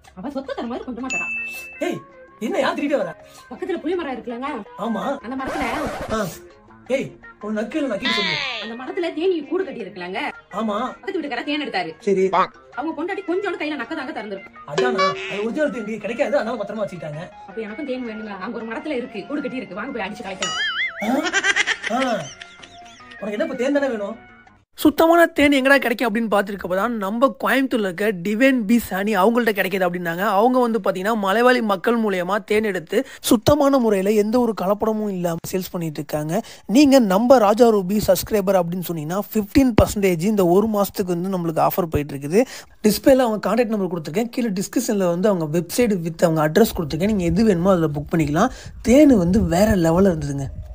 அவ சொத்து தர மாதிரி கொஞ்சமா தரா ஏய் என்ன யார் திருப்பி வர பக்கத்துல புளிய மரம் இருக்குல்லங்க ஆமா அந்த மரத்துல ஆ. ஏய் உன் நக்கல் நக்கிட்டு சொல்லு அந்த மரத்துல தேனி கூடு கட்டி இருக்குல்லங்க ஆமா பக்கத்து வீட்டுக்கார தேன் எடுத்தாரு சரி அவங்க கொண்டாடி கொஞ்சோண்டு கையில நக்க தாங்க திறந்துருக்கும் அதானா அது ஒரிஜினல் தேன் கிடைக்காது அதனால பத்திரமா வச்சுக்கிட்டாங்க அப்ப எனக்கும் தேன் வேணுங்க அங்க ஒரு மரத்துல இருக்கு கூடு கட்டி இருக்கு வாங்க போய் அடிச்சு கலைக்கலாம் ஆ? ஆ. உனக்கு என்ன இப்ப தேன் தானே வேணும் சுத்தமான தேன் எங்கடா கிடைக்கும் அப்படின்னு பார்த்துருக்கப்ப தான் நம்ம கோயம்புத்தூர்ல இருக்க டிவைன் பி சாணி அவங்கள்ட்ட கிடைக்கிது அப்படின்னாங்க அவங்க வந்து பார்த்தீங்கன்னா மலைவாழி மக்கள் மூலயமா தேன் எடுத்து சுத்தமான முறையில் எந்த ஒரு கலப்படமும் இல்லாமல் சேல்ஸ் பண்ணிட்டு இருக்காங்க நீங்கள் நம்ம ராஜா ரூபி சப்ஸ்கிரைபர் அப்படின்னு சொன்னீங்கன்னா ஃபிஃப்டீன் பர்சன்டேஜ் இந்த ஒரு மாதத்துக்கு வந்து நம்மளுக்கு ஆஃபர் போயிட்டு இருக்குது டிஸ்பிளேல அவங்க கான்டாக்ட் நம்பர் கொடுத்துருக்கேன் கீழே டிஸ்கிரிப்ஷனில் வந்து அவங்க வெப்சைட் வித் அவங்க அட்ரஸ் கொடுத்துருக்கேன் நீங்கள் எது வேணுமோ அதில் புக் பண்ணிக்கலாம் தேன் வந்து வேற லெவலில் இருந்ததுங்க